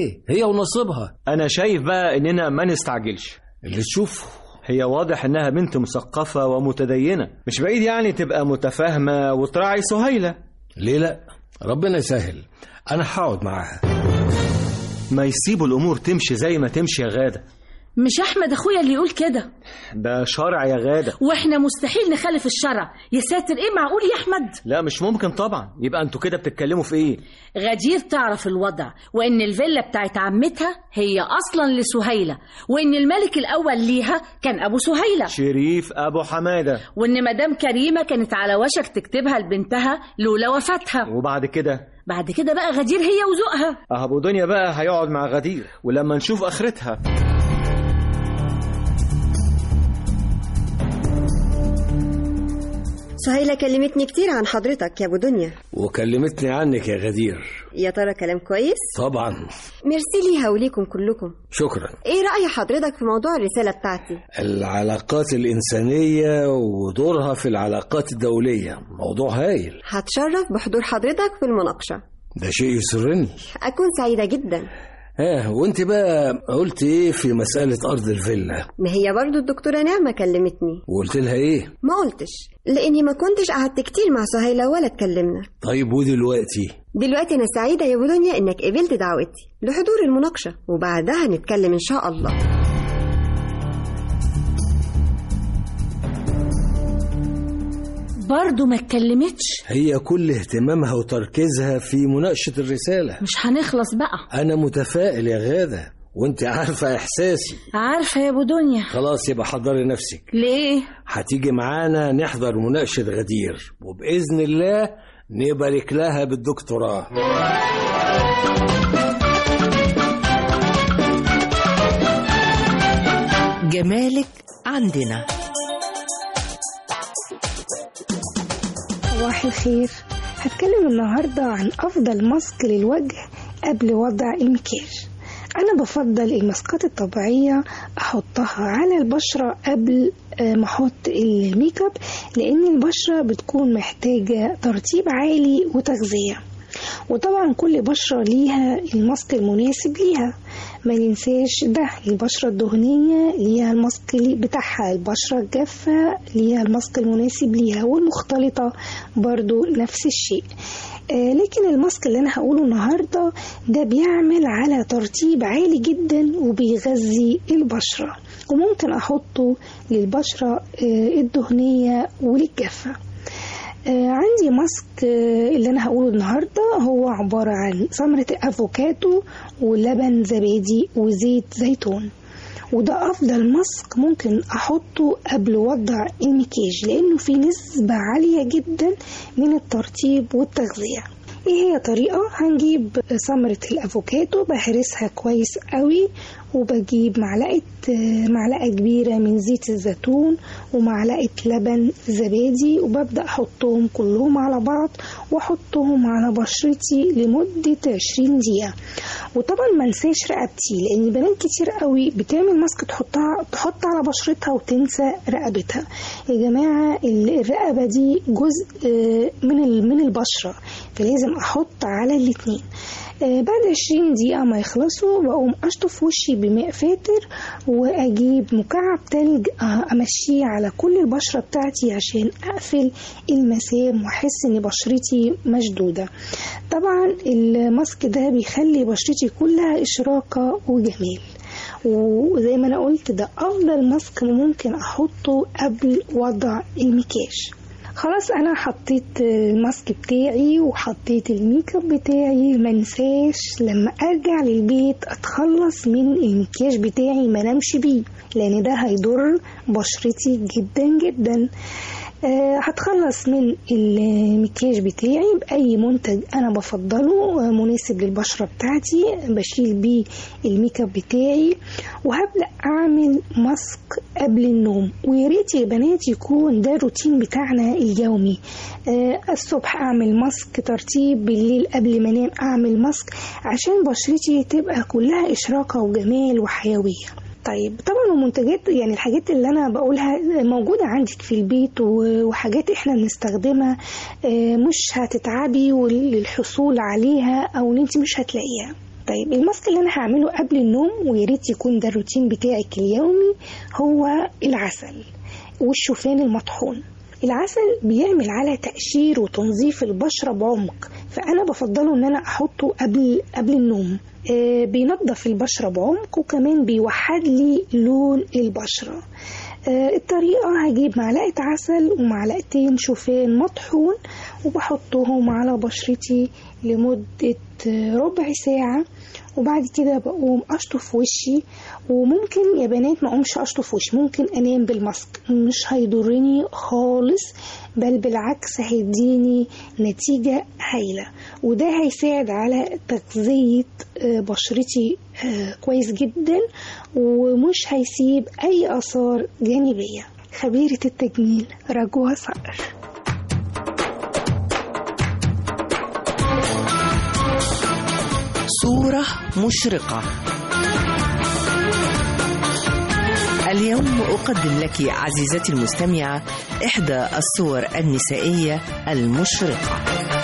ايه هي ونصيبها انا شايف بقى اننا ما نستعجلش اللي تشوفه هي واضح انها بنت مثقفة ومتدينة مش بعيد يعني تبقى متفاهمة وتراعي سهيلة ليه لا ربنا يسهل انا هقعد معاها ما يسيبوا الامور تمشي زي ما تمشي يا غادة مش احمد اخويا اللي يقول كده ده شرع يا غادة واحنا مستحيل نخالف الشرع يا ساتر ايه معقول يا احمد لا مش ممكن طبعا يبقى انتوا كده بتتكلموا في ايه غدير تعرف الوضع وان الفيلا بتاعت عمتها هي اصلا لسهيله وان الملك الاول ليها كان ابو سهيله شريف ابو حمادة وان مدام كريمه كانت على وشك تكتبها لبنتها لولا وفاتها وبعد كده بعد كده بقى غدير هي وذوقها اه ابو دنيا بقى هيقعد مع غدير ولما نشوف اخرتها سهيلة كلمتني كتير عن حضرتك يا أبو دنيا وكلمتني عنك يا غدير يا ترى كلام كويس؟ طبعا ميرسي ليها وليكم كلكم شكرا إيه رأي حضرتك في موضوع الرسالة بتاعتي؟ العلاقات الإنسانية ودورها في العلاقات الدولية موضوع هايل هتشرف بحضور حضرتك في المناقشة ده شيء يسرني أكون سعيدة جدا ها وانت بقى قلت ايه في مسألة أرض الفيلا ما هي برضو الدكتورة نعمة كلمتني وقلت لها ايه ما قلتش لأني ما كنتش قعدت كتير مع سهيلة ولا اتكلمنا طيب ودلوقتي دلوقتي أنا سعيدة يا أبو دنيا إنك قبلت دعوتي لحضور المناقشة وبعدها نتكلم إن شاء الله برضه ما اتكلمتش هي كل اهتمامها وتركيزها في مناقشة الرسالة مش هنخلص بقى أنا متفائل يا غادة وانت عارفة إحساسي عارفه يا ابو دنيا خلاص يبقى حضري نفسك ليه هتيجي معانا نحضر مناقشة غدير وبإذن الله نبارك لها بالدكتوراه جمالك عندنا صباح الخير هتكلم النهاردة عن أفضل ماسك للوجه قبل وضع المكياج أنا بفضل الماسكات الطبيعية أحطها على البشرة قبل آه، ما أحط الميك اب لأن البشرة بتكون محتاجة ترطيب عالي وتغذية وطبعا كل بشرة ليها الماسك المناسب ليها ما ننساش ده البشرة الدهنية ليها الماسك اللي بتاعها البشرة الجافة ليها الماسك المناسب ليها والمختلطة برضو نفس الشيء آه لكن الماسك اللي انا هقوله النهارده ده بيعمل على ترطيب عالي جدا وبيغذي البشره وممكن احطه للبشره آه الدهنيه وللجافه آه عندي ماسك آه اللي انا هقوله النهارده هو عباره عن ثمره افوكادو ولبن زبادي وزيت زيتون وده افضل ماسك ممكن احطه قبل وضع المكياج لانه فيه نسبه عاليه جدا من الترطيب والتغذيه ايه هي طريقة هنجيب ثمرة الافوكادو بهرسها كويس قوي وبجيب معلقة معلقة كبيرة من زيت الزيتون ومعلقة لبن زبادي وببدأ أحطهم كلهم على بعض وأحطهم على بشرتي لمدة 20 دقيقة وطبعا ما انساش رقبتي لأن بنات كتير قوي بتعمل ماسك تحطها تحط على بشرتها وتنسى رقبتها يا جماعة الرقبة دي جزء من من البشرة فلازم أحط على الاتنين آه بعد عشرين دقيقة ما يخلصوا بقوم أشطف وشي بماء فاتر وأجيب مكعب تلج آه أمشيه على كل البشرة بتاعتي عشان أقفل المسام وأحس إن بشرتي مشدودة طبعا الماسك ده بيخلي بشرتي كلها إشراقة وجمال وزي ما أنا قلت ده أفضل ماسك ممكن أحطه قبل وضع المكياج خلاص انا حطيت الماسك بتاعي وحطيت الميك اب بتاعي منساش لما ارجع للبيت اتخلص من المكياج بتاعي ما نمش بيه لان ده هيضر بشرتي جدا جدا أه هتخلص من المكياج بتاعي بأي منتج أنا بفضله مناسب للبشرة بتاعتي بشيل بيه الميك اب بتاعي وهبدأ أعمل ماسك قبل النوم ويا ريت يا بنات يكون ده الروتين بتاعنا اليومي أه الصبح أعمل ماسك ترتيب بالليل قبل ما أنام أعمل ماسك عشان بشرتي تبقى كلها إشراقة وجمال وحيوية طيب طبعا المنتجات يعني الحاجات اللي انا بقولها موجوده عندك في البيت وحاجات احنا بنستخدمها مش هتتعبي للحصول عليها او ان انت مش هتلاقيها طيب الماسك اللي انا هعمله قبل النوم ويا ريت يكون ده الروتين بتاعك اليومي هو العسل والشوفان المطحون العسل بيعمل على تقشير وتنظيف البشرة بعمق فأنا بفضله إن أنا أحطه قبل قبل النوم آه بينظف البشرة بعمق وكمان بيوحد لي لون البشرة آه الطريقة هجيب معلقة عسل ومعلقتين شوفان مطحون وبحطهم على بشرتي لمدة آه، ربع ساعة وبعد كده بقوم اشطف وشي وممكن يا بنات ما اقومش اشطف وشي ممكن انام بالماسك مش هيضرني خالص بل بالعكس هيديني نتيجة هايلة وده هيساعد على تغذية آه، بشرتي آه، كويس جدا ومش هيسيب اي اثار جانبية خبيرة التجميل رجوة صقر صورة مشرقة اليوم أقدم لك عزيزتي المستمعة إحدى الصور النسائية المشرقة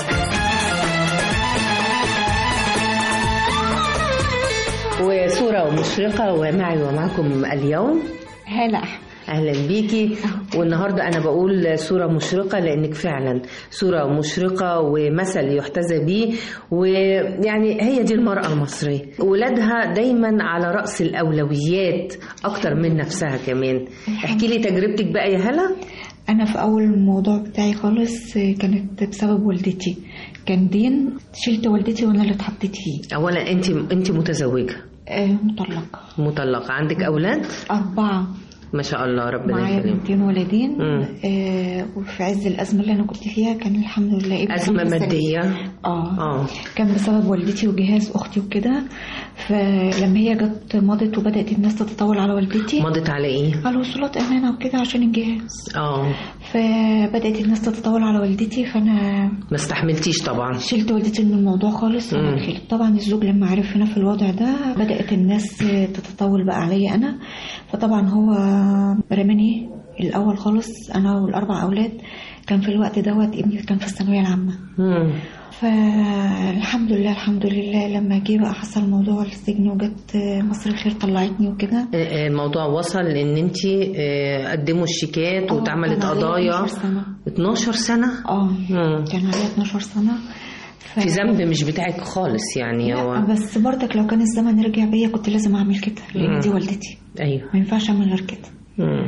وصورة مشرقة ومعي ومعكم اليوم هلا أحمد أهلا بيكي والنهاردة أنا بقول صورة مشرقة لأنك فعلا صورة مشرقة ومثل يحتذى به ويعني هي دي المرأة المصرية ولادها دايما على رأس الأولويات أكتر من نفسها كمان احكي لي تجربتك بقى يا هلا أنا في أول الموضوع بتاعي خالص كانت بسبب والدتي كان دين شلت والدتي وأنا اللي اتحطيت فيه أولا أنت أنت متزوجة آه، مطلقة مطلقة عندك أولاد أربعة ما شاء الله ربنا معايا يكرمك بنتين ولدين مم. آه وفي عز الأزمة اللي أنا كنت فيها كان الحمد لله ابني أزمة خمس سنين. مادية اه اه كان بسبب والدتي وجهاز أختي وكده فلما هي جت مضت وبدأت الناس تتطاول على والدتي مضت على إيه؟ على وصولات أمانة وكده عشان الجهاز اه فبدأت الناس تتطاول على والدتي فأنا ما استحملتيش طبعا شلت والدتي من الموضوع خالص مم. وأنا دخلت طبعا الزوج لما عرف هنا في الوضع ده بدأت الناس تتطاول بقى عليا أنا فطبعا هو رماني الأول خالص أنا والأربع أولاد كان في الوقت دوت ابني كان في الثانوية العامة مم. فالحمد لله الحمد لله لما جه بقى حصل موضوع السجن وجت مصر الخير طلعتني وكده الموضوع وصل ان انت قدموا الشيكات آه، واتعملت كان عليا قضايا 12 سنة 12 سنة اه مم. كان عليا 12 سنة ف... في ذنب مش بتاعك خالص يعني لا هو بس برضك لو كان الزمن رجع بيا كنت لازم اعمل كده لان مم. دي والدتي ايوه ما ينفعش اعمل غير كده مم.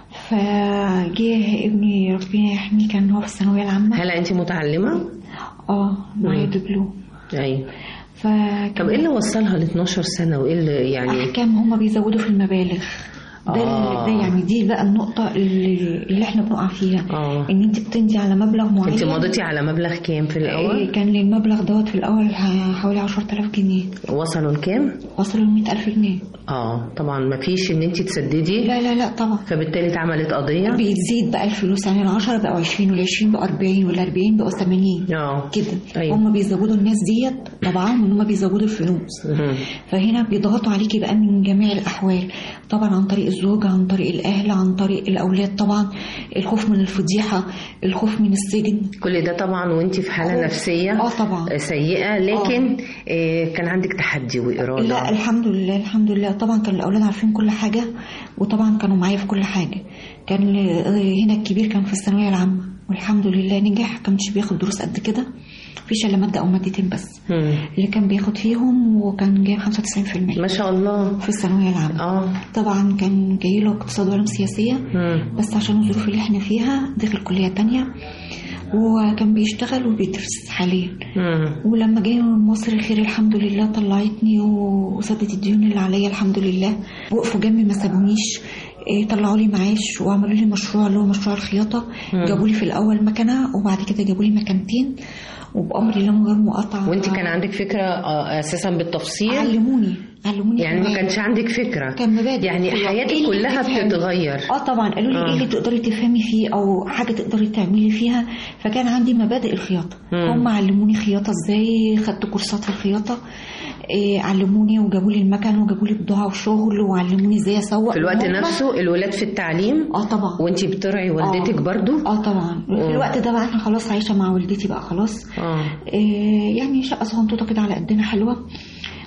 فجه ابني ربنا يحميه كان هو في الثانويه العامه هلا انت متعلمة؟ اه معايا مم. دبلوم ايوه فكان طب ايه اللي وصلها ل 12 سنة وايه اللي يعني احكام هم بيزودوا في المبالغ ده, آه. ده يعني دي بقى النقطة اللي, اللي احنا بنقع فيها اه ان انت بتمضي على مبلغ معين انت مضيتي على مبلغ كام في إيه، الاول؟ كان المبلغ دوت في الاول ح- حوالي 10000 جنيه وصلوا لكام؟ وصلوا ل 100000 جنيه اه طبعا ما فيش ان انت تسددي لا لا لا طبعا فبالتالي اتعملت قضية بيزيد بقى الفلوس يعني ال 10 بقوا 20 وال 20 بقوا 40 وال 40 بقوا 80 اه كده أيوة. هم بيزودوا الناس ديت طبعا ان هم بيزودوا الفلوس مم. فهنا بيضغطوا عليكي بقى من جميع الاحوال طبعا عن طريق الزوج عن طريق الاهل عن طريق الاولاد طبعا الخوف من الفضيحه الخوف من السجن كل ده طبعا وانت في حالة خوف. نفسية اه طبعا سيئة لكن آه. كان عندك تحدي وإرادة لا الحمد لله الحمد لله طبعا كان الاولاد عارفين كل حاجه وطبعا كانوا معايا في كل حاجه كان آه، هنا الكبير كان في الثانويه العامه والحمد لله نجح كانش بياخد دروس قد كده مفيش الا ماده او مادتين بس مم. اللي كان بياخد فيهم وكان جايب 95% ما شاء الله في الثانويه العامه اه طبعا كان جاي له اقتصاد وعلوم سياسيه مم. بس عشان الظروف اللي احنا فيها دخل كليه تانية وكان بيشتغل وبيدرس حاليا مم. ولما جاي من مصر الخير الحمد لله طلعتني وسدت الديون اللي عليا الحمد لله وقفوا جنبي ما سابونيش إيه، طلعوا لي معاش وعملوا لي مشروع اللي هو مشروع الخياطه مم. جابوا لي في الاول مكنه وبعد كده جابوا لي مكانتين وبامر الله من غير مقاطعه وانت كان عندك فكرة آه، اساسا بالتفصيل علموني علموني يعني ما كمان. كانش عندك فكرة كان مبادئ يعني إيه حياتك اللي كلها تفهمي؟ بتتغير اه طبعا قالوا لي آه. ايه اللي تقدري تفهمي فيه او حاجه تقدري تعملي فيها فكان عندي مبادئ الخياطه مم. هم علموني خياطه ازاي خدت كورسات في الخياطه إيه علموني وجابوا لي المكن وجابوا لي بضاعه وشغل وعلموني ازاي اسوق في الوقت وهم- نفسه الولاد في التعليم اه طبعا وانت بترعي والدتك برضو اه طبعا مم. في الوقت ده بقى انا خلاص عايشه مع والدتي بقى خلاص اه إيه يعني شقه صغنطوطه كده على قدنا حلوه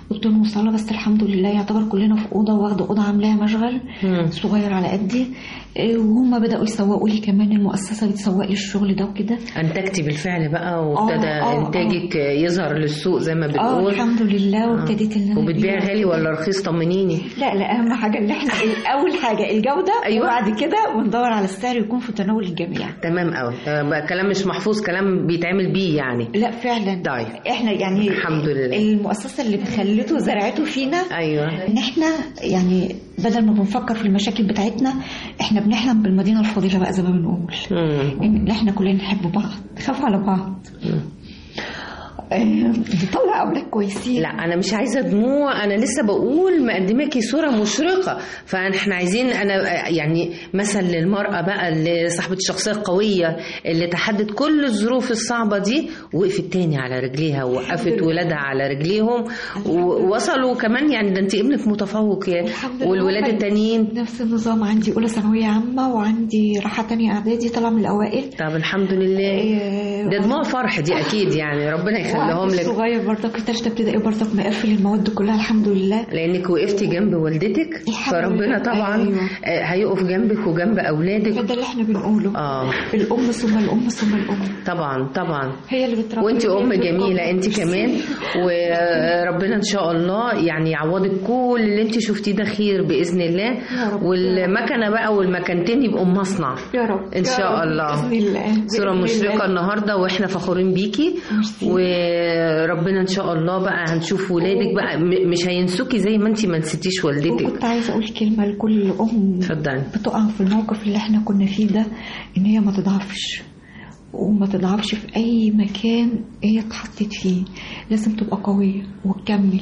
قلت لهم صلاة بس الحمد لله يعتبر كلنا في أوضة واخدة أوضة عاملاها مشغل صغير على قدي إيه، وهم بدأوا يسوقوا لي كمان المؤسسة بتسوق لي الشغل ده وكده انتجتي بالفعل بقى وابتدى آه، آه، انتاجك يظهر للسوق زي ما اه بتقول الحمد لله وابتديت ان أنا وبتبيع أبيع غالي وكده. ولا رخيص طمنيني لا لا اهم حاجه ان احنا اول حاجه الجوده أيوة. وبعد كده وندور على السعر يكون في تناول الجميع تمام قوي بقى كلام مش محفوظ كلام بيتعمل بيه يعني لا فعلا طيب. احنا يعني الحمد لله. المؤسسه اللي خلته زرعته فينا ايوه ان احنا يعني بدل ما بنفكر في المشاكل بتاعتنا احنا بنحلم بالمدينه الفاضله بقى زي ما بنقول مم. ان احنا كلنا نحب بعض نخاف على بعض آه، نطلع اولاد كويسين لا انا مش عايزه دموع انا لسه بقول مقدماكي صوره مشرقه فاحنا عايزين انا يعني مثل للمراه بقى اللي صاحبه الشخصيه القويه اللي تحدت كل الظروف الصعبه دي وقفت تاني على رجليها ووقفت ولادها على رجليهم ووصلوا كمان يعني ده انت ابنك متفوق يا الحمد لله. والولاد التانيين نفس النظام عندي اولى ثانويه عامه وعندي راحه تانية اعدادي طالعه من الاوائل طب الحمد لله إيه، ده دموع فرح دي اكيد يعني ربنا يخليهم وعندي لك الصغير برضك في ثالثه ابتدائي برضك مقفل المواد كلها الحمد لله لانك وقفتي جنب والدتك الحمد فربنا لله. طبعا أيوة. آه، هيقف جنبك وجنب اولادك فده اللي احنا بنقوله اه الام ثم الام ثم الام طبعا طبعا هي اللي بتربي وانت وهي ام اللي جميله بتكبر. انت كمان وربنا ان شاء الله يعني يعوضك كل اللي انت شفتيه ده خير باذن الله يا رب. والمكنه بقى والمكانتين يبقوا مصنع يا رب ان يا شاء رب. الله باذن الله صورة بإذن مشرقة الله. النهاردة واحنا فخورين بيكي ميرسي. وربنا ان شاء الله بقى هنشوف ولادك بقى م- مش هينسوكي زي ما انت ما نسيتيش والدتك وكنت عايزه اقول كلمه لكل ام اتفضلي بتقع في الموقف اللي احنا كنا فيه ده ان هي ما تضعفش وما تضعفش في اي مكان هي اتحطت فيه لازم تبقى قويه وتكمل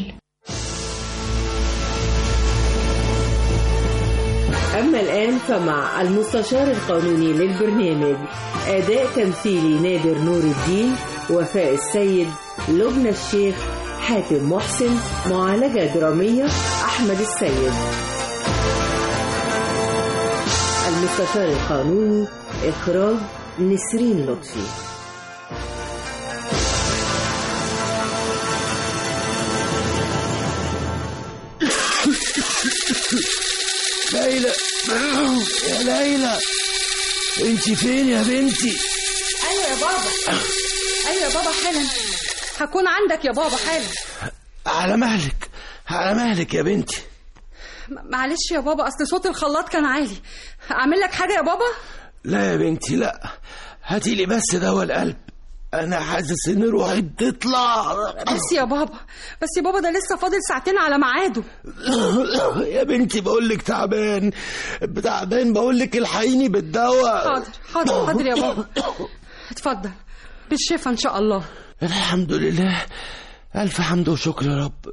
أما الآن فمع المستشار القانوني للبرنامج أداء تمثيلي نادر نور الدين وفاء السيد لبنى الشيخ حاتم محسن معالجة درامية أحمد السيد المستشار القانوني إخراج نسرين لطفي ليلى يا ليلى انت فين يا بنتي ايوه يا بابا ايوه يا بابا حالا هكون عندك يا بابا حالا على مهلك على مهلك يا بنتي م- معلش يا بابا اصل صوت الخلاط كان عالي اعمل لك حاجه يا بابا لا يا بنتي لا هاتي لي بس دواء القلب انا حاسس ان روحي بتطلع بس يا بابا بس يا بابا ده لسه فاضل ساعتين على ميعاده يا بنتي بقول لك تعبان تعبان بقول لك الحقيني بالدواء حاضر حاضر حاضر يا بابا اتفضل بالشفا ان شاء الله الحمد لله الف حمد وشكر يا رب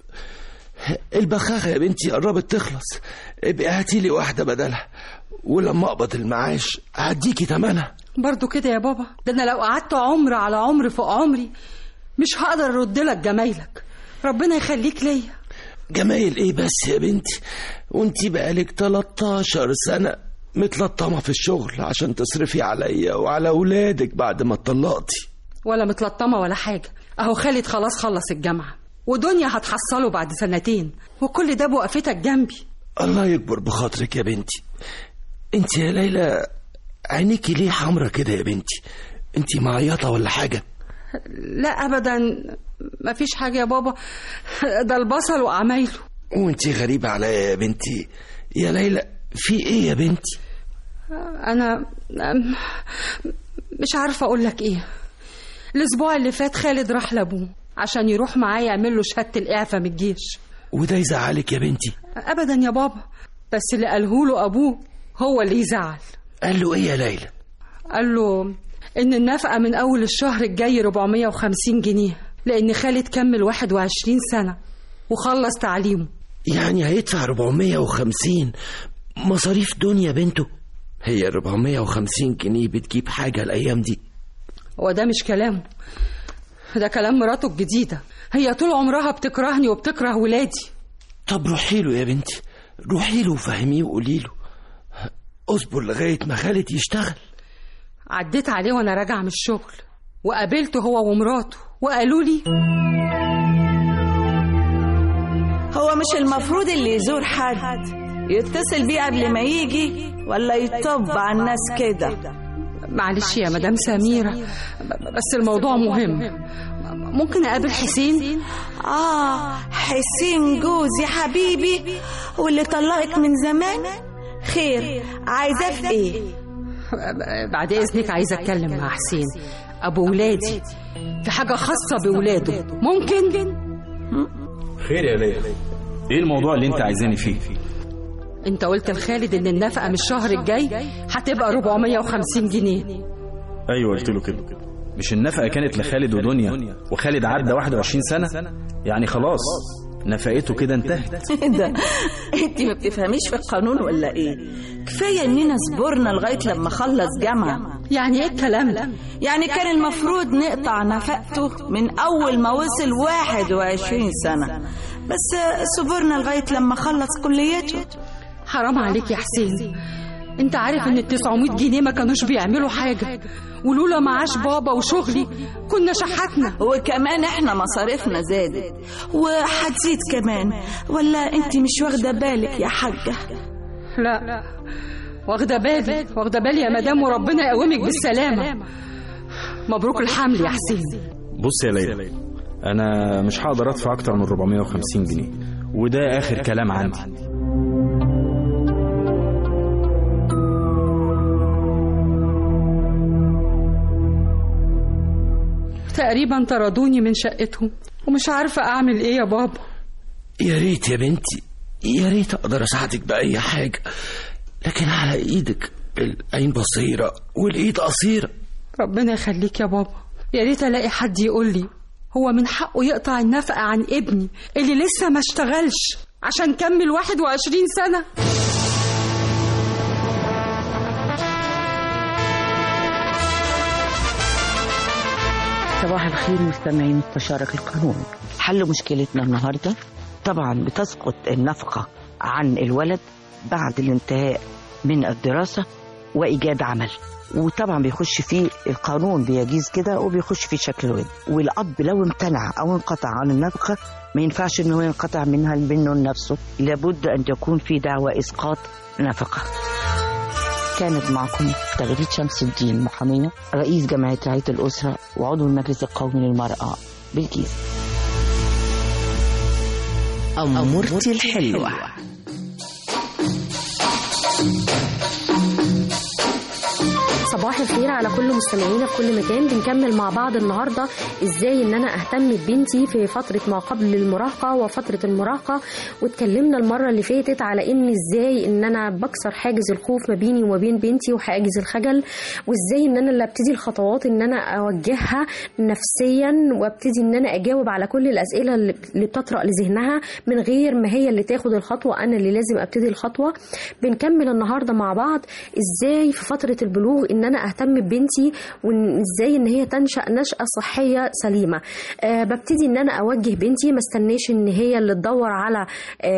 البخاخه يا بنتي قربت تخلص ابقي هاتي لي واحده بدلها ولما اقبض المعاش هديكي تمنها برضو كده يا بابا ده انا لو قعدت عمر على عمر فوق عمري مش هقدر ارد لك جمايلك ربنا يخليك ليا جمايل ايه بس يا بنتي وانتي بقالك 13 سنة متلطمة في الشغل عشان تصرفي عليا وعلى ولادك بعد ما اتطلقتي ولا متلطمه ولا حاجه اهو خالد خلاص خلص الجامعه ودنيا هتحصله بعد سنتين وكل ده بوقفتك جنبي الله يكبر بخاطرك يا بنتي انت يا ليلى عينيكي ليه حمرة كده يا بنتي انت معيطة ولا حاجة لا ابدا مفيش حاجه يا بابا ده البصل وعمايله وانت غريبة عليا يا بنتي يا ليلى في ايه يا بنتي انا أم- مش عارفه اقول لك ايه الاسبوع اللي فات خالد راح لابوه عشان يروح معاه يعمل له شهاده الاعفاء من الجيش وده يزعلك يا بنتي ابدا يا بابا بس اللي قاله له ابوه هو اللي يزعل قال له ايه يا ليلى قال له ان النفقه من اول الشهر الجاي 450 جنيه لان خالد كمل 21 سنه وخلص تعليمه يعني هيدفع 450 مصاريف دنيا بنته هي 450 جنيه بتجيب حاجة الأيام دي هو ده مش كلامه ده كلام مراته الجديده هي طول عمرها بتكرهني وبتكره ولادي طب روحي له يا بنتي روحي له وفهميه وقولي له اصبر لغاية ما خالد يشتغل عديت عليه وانا راجعه من الشغل وقابلته هو ومراته وقالوا لي هو مش المفروض اللي يزور حد يتصل بيه قبل ما يجي ولا يطب على الناس كده معلش يا مدام سميرة ب- بس الموضوع مهم ممكن أقابل حسين؟ آه حسين جوزي حبيبي واللي طلقك من زمان خير عايزاه في ايه بعد إذنك عايزة أتكلم مع حسين أبو ولادي في حاجة خاصة بولاده ممكن؟ خير يا ليلى ايه الموضوع اللي انت عايزاني فيه أنت قلت لخالد إن النفقة من الشهر الجاي هتبقى 450 جنيه ايوه قلت له كده مش النفقه كانت لخالد ودنيا وخالد عدى 21 سنه يعني خلاص نفقته كده انتهت ده انت ما بتفهميش في القانون ولا ايه كفايه اننا صبرنا لغايه لما خلص جامعه يعني ايه الكلام ده يعني كان المفروض نقطع نفقته من اول ما وصل 21 سنه بس صبرنا لغايه لما خلص كليته حرام عليك يا حسين انت عارف ان ال 900 جنيه ما كانوش بيعملوا حاجة ولولا معاش بابا وشغلي كنا شحتنا وكمان احنا مصاريفنا زادت وهتزيد كمان ولا انت مش واخده بالك يا حاجه لا واخدة بالي واخدة بالي يا مدام وربنا يقومك بالسلامة مبروك الحمل يا حسين بص يا ليلى انا مش هقدر ادفع اكتر من 450 جنيه وده اخر كلام عندي تقريبا طردوني من شقتهم ومش عارفة أعمل إيه يا بابا يا ريت يا بنتي يا ريت اقدر اساعدك باي حاجه لكن على ايدك العين بصيره والايد قصيره ربنا يخليك يا بابا يا ريت ألاقي حد يقول لي هو من حقه يقطع النفقة عن ابني اللي لسه ما اشتغلش عشان كمل 21 سنة صباح الخير مستمعي مستشارك القانوني حل مشكلتنا النهارده طبعا بتسقط النفقة عن الولد بعد الانتهاء من الدراسة وإيجاد عمل وطبعا بيخش فيه القانون بيجيز كده وبيخش فيه شكل الولد والأب لو امتنع أو انقطع عن النفقة ما ينفعش إن هو ينقطع منها منه لنفسه لابد أن يكون في دعوى إسقاط نفقة كانت معكم تغريد شمس الدين محامية رئيس جمعية رعاية الأسرة وعضو المجلس القومي للمرأة بالجيزة أمورتي الحلوة صباح الخير على كل مستمعينا في كل مكان بنكمل مع بعض النهارده ازاي ان انا اهتم ببنتي في فتره ما قبل المراهقه وفتره المراهقه واتكلمنا المره اللي فاتت على ان ازاي ان انا بكسر حاجز الخوف ما بيني وما بين بنتي وحاجز الخجل وازاي ان انا اللي ابتدي الخطوات ان انا اوجهها نفسيا وابتدي ان انا اجاوب على كل الاسئله اللي اللي بتطرأ لذهنها من غير ما هي اللي تاخد الخطوه انا اللي لازم ابتدي الخطوه بنكمل النهارده مع بعض ازاي في فتره البلوغ ان انا اهتم ببنتي وازاي ان هي تنشا نشاه صحيه سليمه أه ببتدي ان انا اوجه بنتي ما استناش ان هي اللي تدور على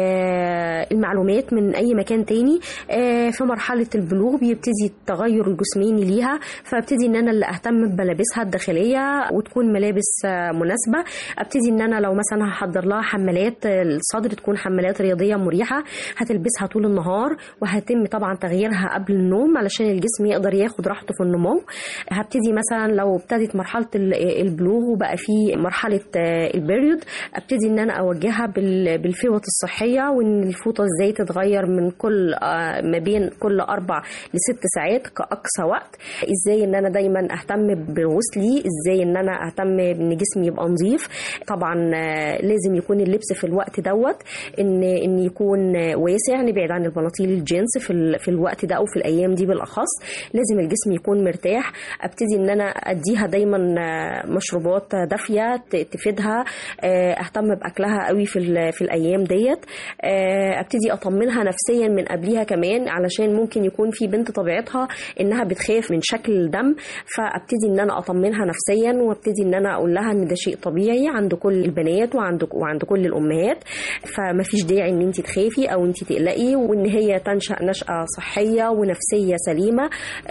أه المعلومات من اي مكان تاني أه في مرحله البلوغ بيبتدي التغير الجسماني ليها فابتدي ان انا اللي اهتم بملابسها الداخليه وتكون ملابس آه، مناسبه ابتدي ان انا لو مثلا هحضر لها حمالات آه، الصدر تكون حمالات رياضيه مريحه هتلبسها طول النهار وهيتم طبعا تغييرها قبل النوم علشان الجسم يقدر ياخد راحته في النمو هبتدي مثلا لو ابتدت مرحله ال- البلوغ وبقى في مرحله آه، البيريود ابتدي ان انا اوجهها بال- بالفوط الصحيه وان الفوطه ازاي تتغير من كل آه، ما بين كل اربع لست ساعات كاقصى وقت ازاي ان انا دايما اهتم بغسلي ازاي ان انا اهتم بان جسمي يبقى نظيف طبعا آه، لازم يكون اللبس في الوقت دوت ان ان يكون آه، واسع نبعد عن البناطيل الجينز في ال- في الوقت ده او في الايام دي بالاخص لازم الجسم يكون مرتاح ابتدي ان انا اديها دايما آه، مشروبات دافيه ت- تفيدها آه، اهتم باكلها قوي في ال- في الايام ديت آه، ابتدي اطمنها نفسيا من قبليها كمان علشان ممكن يكون في بنت طبيعتها انها بتخاف من شكل الدم فابتدي ان انا اطمنها نفسيا وابتدي ان انا اقول لها ان ده شيء طبيعي عند كل البنات وعند وعند كل الامهات فما فيش داعي ان انت تخافي او انت تقلقي وان هي تنشا نشاه صحيه ونفسيه سليمه آه،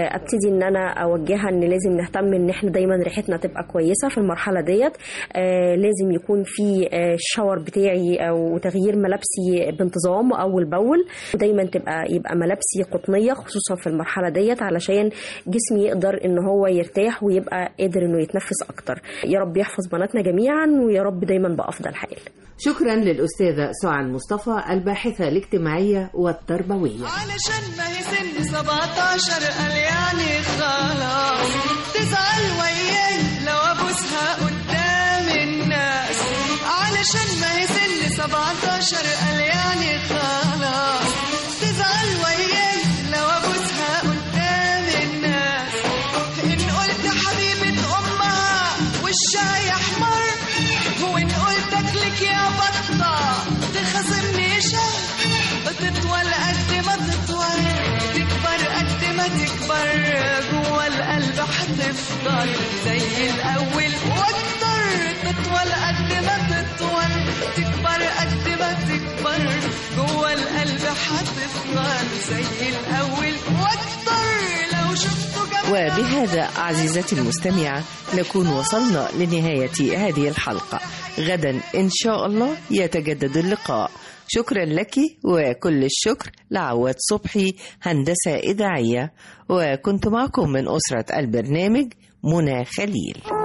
آه، ابتدي ان انا اوجهها ان لازم نهتم ان احنا دايما ريحتنا تبقى كويسه في المرحله ديت آه، لازم يكون في آه، الشاور بتاعي او تغيير ملابسي بانتظام اول باول ودايما تبقى يبقى ملابسي قطنيه خصوصا في المرحله ديت علشان جسمي يقدر ان هو يرتاح ويبقى قادر انه يتنفس اكتر يا رب يحفظ بناتنا جميعا ويا رب دايما بافضل حال شكرا للأستاذة سعاد مصطفى الباحثة الاجتماعية والتربوية علشان ما هي سن 17 قال يعني خلاص تزعل وياي لو ابوسها قدام الناس علشان ما هي سن 17 قال يعني خلاص تزعل وياي لو ابوسها قدام الناس ان قلت حبيبة امها وشها يحمر وان قلت اكلك يا بطة تخاصمني شهر تطول قد ما تطول تكبر قد ما تكبر جوا القلب هتفضل زي الاول واكتر تطول قد ما تطول تكبر قد ما تكبر جوا القلب هتفضل زي الاول واكتر لو شفته جنبك وبهذا عزيزتي المستمعة نكون وصلنا لنهاية هذه الحلقة غدا إن شاء الله يتجدد اللقاء شكرا لك وكل الشكر لعواد صبحي هندسة إذاعية وكنت معكم من أسرة البرنامج منى خليل